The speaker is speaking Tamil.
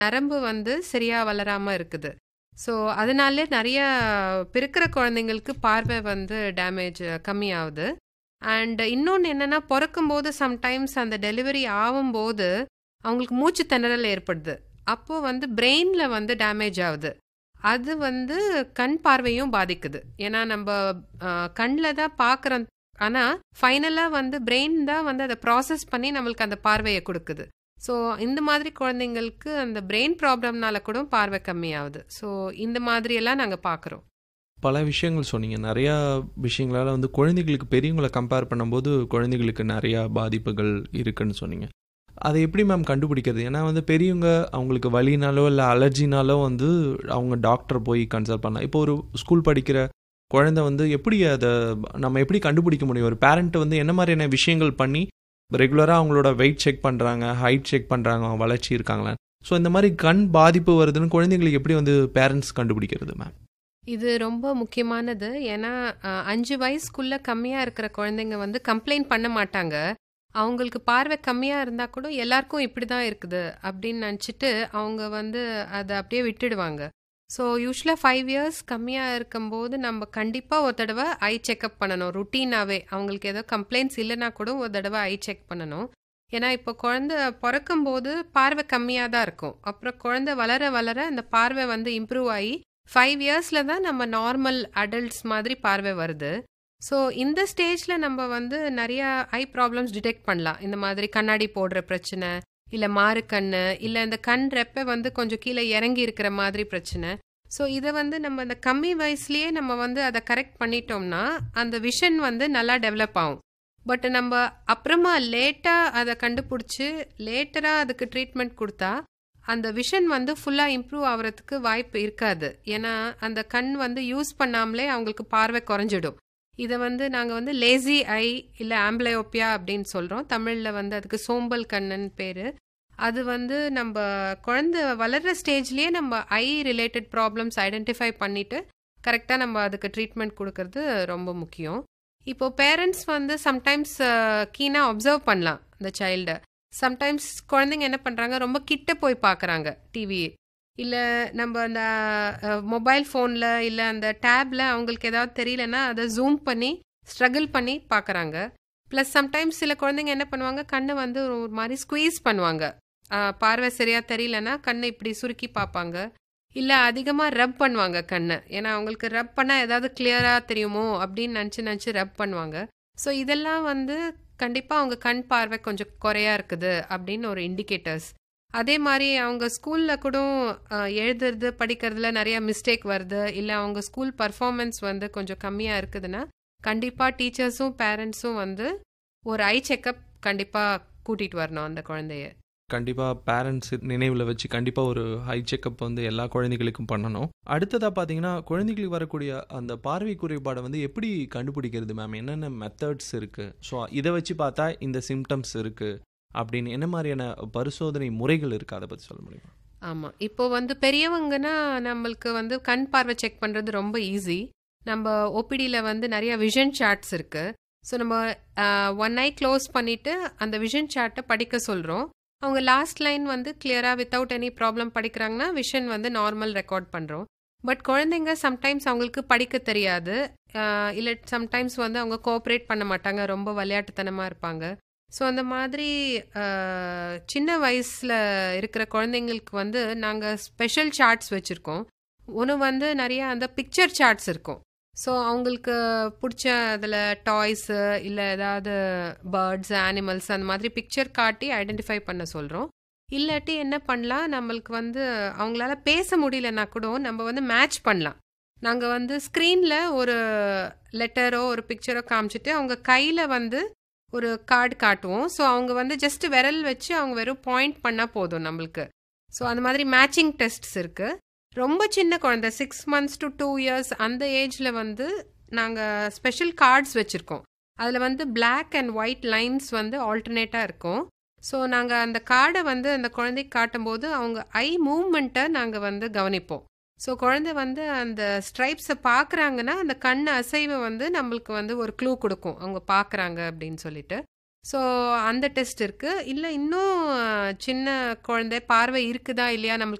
நரம்பு வந்து சரியா வளராம இருக்குது. ஸோ, அதனாலே நெறைய பிறக்கிற குழந்தைங்களுக்கு பார்வை வந்து டேமேஜ் கம்மியாவுது. அண்ட் இன்னொன்னு என்னன்னா, பொறக்கும்போது சம்டைம்ஸ் அந்த டெலிவரி ஆவும்போது, அவங்களுக்கு மூச்சு திணறல் ஏற்படுது. அப்போ வந்து பிரெயின்ல வந்து டேமேஜ் ஆவுது. அது வந்து கண் பார்வையும் பாதிக்குது. ஏன்னா நம்ப அ கண்ல தான் பார்க்குறோம். ஆனா, ஃபைனலா வந்து பிரெயின் தான் வந்து அத ப்ராசஸ் பண்ணி நம்மளுக்கு அந்த பார்வைய குடுக்குது. ஸோ, இந்த மாதிரி குழந்தைங்களுக்கு அந்த பிரெயின் ப்ராப்ளம்னால கூட பார்வை கம்மியாவுது. ஸோ, இந்த மாதிரியெல்லாம் நாங்க பார்க்குறோம். பல விஷயங்கள் சொன்னீங்க. நெறையா விஷயங்களால வந்து குழந்தைகளுக்கு பெரியவங்கள கம்பேர் பண்ணும்போது, குழந்தைகளுக்கு நெறையா பாதிப்புகள் இருக்குன்னு சொன்னீங்க. அத எப்படி மேம் கண்டுபிடிக்கிறது? ஏன்னா வந்து பெரியவங்க அவங்களுக்கு வலினாலோ, இல்ல அலர்ஜினாலோ வந்து அவங்க டாக்டர போய் கன்சல்ட் பண்ணலாம். இப்போ ஒரு ஸ்கூல் படிக்கிற குழந்தை வந்து எப்படி அத நம்ம எப்படி கண்டுபிடிக்க முடியும்? ஒரு பேரண்ட் வந்து என்ன மாரியான விஷயங்கள் பண்ணி, ரெகுலரா அவங்களோட வெயிட் செக் பண்றாங்க, ஹைட் செக் பண்றாங்க, அவங்க வளர்ச்சி இருக்காங்களா? ஸோ, இந்த மாரி கண் பாதிப்பு வருதுன்னு குழந்தைங்களுக்கு எப்படி வந்து பேரண்ட்ஸ் கண்டுபிடிக்கிறது மேம்? இது ரொம்ப முக்கியமானது. ஏன்னா, அ 5 வயசுக்குள்ள கம்மியா இருக்கிற குழந்தைங்க வந்து கம்ப்ளைண்ட் பண்ண மாட்டாங்க. அவங்களுக்கு பார்வை கம்மியா இருந்தா கூட எல்லாருக்கும் இப்படிதான் இருக்குது அப்படின்னு நெனச்சுட்டு, அவங்க வந்து அத அப்படியே விட்டுடுவாங்க. ஸோ, யூசுவலா 5 இயர்ஸ் கம்மியா இருக்கும்போது, நம்ம கண்டிப்பா ஒரு தடவ ஐ செக்கப் பண்ணணும். ருட்டீனாவே. அவங்களுக்கு ஏதோ கம்ப்ளைண்ட்ஸ் இல்லன்னா கூட ஒரு தடவ ஐ செக் பண்ணணும். ஏன்னா, இப்போ குழந்தை பொறக்கும்போது பார்வை கம்மியா தான் இருக்கும். அப்புறம் குழந்தை வளர வளர அந்த பார்வை வந்து இம்ப்ரூவ் ஆயி 5 இயர்ஸ்ல தான் நம்ம நார்மல் அடல்ட்ஸ் மாதிரி பார்வை வருது. ஸோ, இந்த ஸ்டேஜ்ல நம்ம வந்து நெறைய ஐ ப்ராப்ளம்ஸ் டிடெக்ட் பண்ணலாம். இந்த மாதிரி கண்ணாடி போடுற பிரச்சனை, இல்ல மாறுக்கண்ணு, இல்ல இந்த கண் ரெப்பை வந்து கொஞ்சம் கீழ இறங்கி இருக்கிற மாதிரி பிரச்சனை. ஸோ, இத வந்து நம்ம அந்த கம்மி வயசுலயே நம்ம வந்து அத கரெக்ட் பண்ணிட்டோம்னா, அந்த விஷன் வந்து நல்லா டெவலப் ஆகும். பட் நம்ப அப்புறமா லேட்டா அத கண்டுபிடிச்சு, லேட்டரா அதுக்கு ட்ரீட்மெண்ட் குடுத்தா, அந்த விஷன் வந்து ஃபுல்லா இம்ப்ரூவ் ஆவறதுக்கு வாய்ப்பு இருக்காது. ஏன்னா, அந்த கண் வந்து யூஸ் பண்ணாமலே அவங்களுக்கு பார்வை குறைஞ்சிடும். இத வந்து நாங்க வந்து லேசி ஐ இல்ல ஆம்பிளையோப்பியா அப்படின்னு சொல்றோம். தமிழ்ல வந்து அதுக்கு சோம்பல் கண்ணுன்னு பேரு. அது வந்து நம்ப குழந்தை வளர்ற ஸ்டேஜ்லயே நம்ம ஐ ரிலேட்டட் ப்ராப்ளம்ஸ் ஐடென்டிஃபை பண்ணிட்டு, கரெக்ட்டா நம்ம அதுக்கு ட்ரீட்மெண்ட் குடுக்கறது ரொம்ப முக்கியம். இப்போ பேரண்ட்ஸ் வந்து சம்டைம்ஸ் கீனா அப்சர்வ் பண்ணலாம் அந்த சைல்ட. சம்டைம்ஸ் குழந்தைங்க என்ன பண்றாங்க, ரொம்ப கிட்ட போய் பார்க்குறாங்க டிவி. இல்ல நம்ப அந்த அ மொபைல் ஃபோன்ல, இல்ல அந்த டேப்ல அவங்களுக்கு ஏதாவது தெரியலன்னா, அத ஜூம் பண்ணி, ஸ்ட்ரகிள் பண்ணி பார்க்குறாங்க. பிளஸ் சம்டைம்ஸ் சில குழந்தைங்க என்ன பண்ணுவாங்க, கண்ண வந்து ஒரு மாரி ஸ்குவீஸ் பண்ணுவாங்க. அ பார்வை சரியா தெரியலன்னா, கண்ண இப்படி சுருக்கி பார்ப்பாங்க. இல்ல அதிகமா ரப் பண்ணுவாங்க கண்ண. ஏன்னா, அவங்களுக்கு ரப் பண்ணா ஏதாவது கிளியரா தெரியுமோ அப்படின்னு நெனச்சு நெனச்சு ரப் பண்ணுவாங்க. ஸோ, இதெல்லாம் வந்து கண்டிப்பா அவங்க கண் பார்வை கொஞ்சம் குறையா இருக்குது அப்படின்னு ஒரு இண்டிகேட்டர்ஸ். அதே மாரி அவங்க ஸ்கூல்ல கூட அ எழுதுறது, படிக்கிறதுல நெறைய மிஸ்டேக் வருது. இல்ல அவங்க ஸ்கூல் பெர்ஃபார்மன்ஸ் வந்து கொஞ்சம் கம்மியா இருக்குதுன்னா, கண்டிப்பா டீச்சர்ஸும், பேரண்ட்ஸும் வந்து ஒரு ஐ செக்கப் கண்டிப்பா கூட்டிட்டு வரணும் அந்த குழந்தைய. கண்டிப்பா பேரண்ட்ஸ் நினைவுல வச்சு கண்டிப்பா ஒரு ஐ செக்கப் வந்து எல்லா குழந்தைகளுக்கும் பண்ணணும். அடுத்ததா பார்த்தீங்கன்னா, குழந்தைகளுக்கு வரக்கூடிய அந்த பார்வை குறைபாட வந்து எப்படி கண்டுபிடிக்கிறது மேம்? என்னென்ன மெத்தட்ஸ் இருக்கு? ஸோ, இத வச்சு பார்த்தா இந்த சிம்ப்டம்ஸ் இருக்கு அப்படின்னு என்ன மாரியான பரிசோதனை முறைகள் இருக்கு? அத பத்தி சொல்ல முடியுமா? ஆமா. இப்போ வந்து பெரியவங்கன்னா, நம்மளுக்கு வந்து கண் பார்வை செக் பண்றது ரொம்ப ஈஸி. நம்ப ஓபிடில வந்து நெறைய விஷன் சார்ட்ஸ் இருக்கு. ஸோ, நம்ம அ ஒன் ஐ க்ளோஸ் பண்ணிட்டு, அந்த விஷன் சார்ட்ட படிக்க சொல்றோம். அவங்க லாஸ்ட் லைன் வந்து கிளியரா வித்தவுட் எனி ப்ராப்ளம் படிக்கிறாங்கன்னா, விஷன் வந்து நார்மல் ரெக்கார்ட் பண்றோம். பட் குழந்தைங்க சம்டைம்ஸ் அவங்களுக்கு படிக்க தெரியாது. அ இல்ல சம்டைம்ஸ் வந்து அவங்க கோஆப்பரேட் பண்ண மாட்டாங்க. ரொம்ப விளையாட்டுத்தனமா இருப்பாங்க. ஸோ, அந்த மாதிரி அ சின்ன வயசுல இருக்கிற குழந்தைங்களுக்கு வந்து நாங்க ஸ்பெஷல் சார்ட்ஸ் வச்சிருக்கோம். ஒண்ணு வந்து நெறைய அந்த பிக்சர் சார்ட்ஸ் இருக்கும். ஸோ, அவங்களுக்கு புடிச்ச அதில டாய்ஸு, இல்ல ஏதாவது பேர்ட்ஸ், அனிமல்ஸ் அந்த மாதிரி பிக்சர் காட்டி ஐடென்டிஃபை பண்ண சொல்றோம். இல்லாட்டி என்ன பண்ணலாம், நம்மளுக்கு வந்து அவங்களால பேச முடியலன்னா கூட நம்ம வந்து மேட்ச் பண்ணலாம். நாங்க வந்து ஸ்க்ரீன்ல ஒரு லெட்டரோ, ஒரு பிக்சரோ காமிச்சுட்டு, அவங்க கையில வந்து ஒரு கார்டு காட்டுவோம். ஸோ, அவங்க வந்து ஜஸ்ட் விரல் வச்சு அவங்க வெறும் பாயிண்ட் பண்ணா போதும் நம்மளுக்கு. ஸோ, அந்த மாதிரி மேட்சிங் டெஸ்ட்ஸ் இருக்கு. ரொம்ப சின்ன குழந்தை 6 மந்த்ஸ் டூ 2 இயர்ஸ் அந்த ஏஜ்ல வந்து நாங்க ஸ்பெஷல் கார்ட்ஸ் வச்சிருக்கோம். அதில வந்து பிளாக் அண்ட் ஒயிட் லைன்ஸ் வந்து ஆல்டர்னேட்டா இருக்கும். ஸோ, நாங்க அந்த கார்ட வந்து அந்த குழந்தைக்கு காட்டும்போது, அவங்க ஐ மூவ்மெண்ட்ட நாங்க வந்து கவனிப்போம். ஸோ, குழந்தை வந்து அந்த ஸ்ட்ரைப்ஸ பார்க்குறாங்கன்னா, அந்த கண் அசைவு வந்து நம்மளுக்கு வந்து ஒரு க்ளூ குடுக்கும். அவங்க பார்க்குறாங்க அப்படின்னு சொல்லிட்டு. ஸோ அந்த டெஸ்ட் இருக்குது இல்லை இன்னும் சின்ன குழந்தை பார்வை இருக்குதா இல்லையா நம்மளுக்கு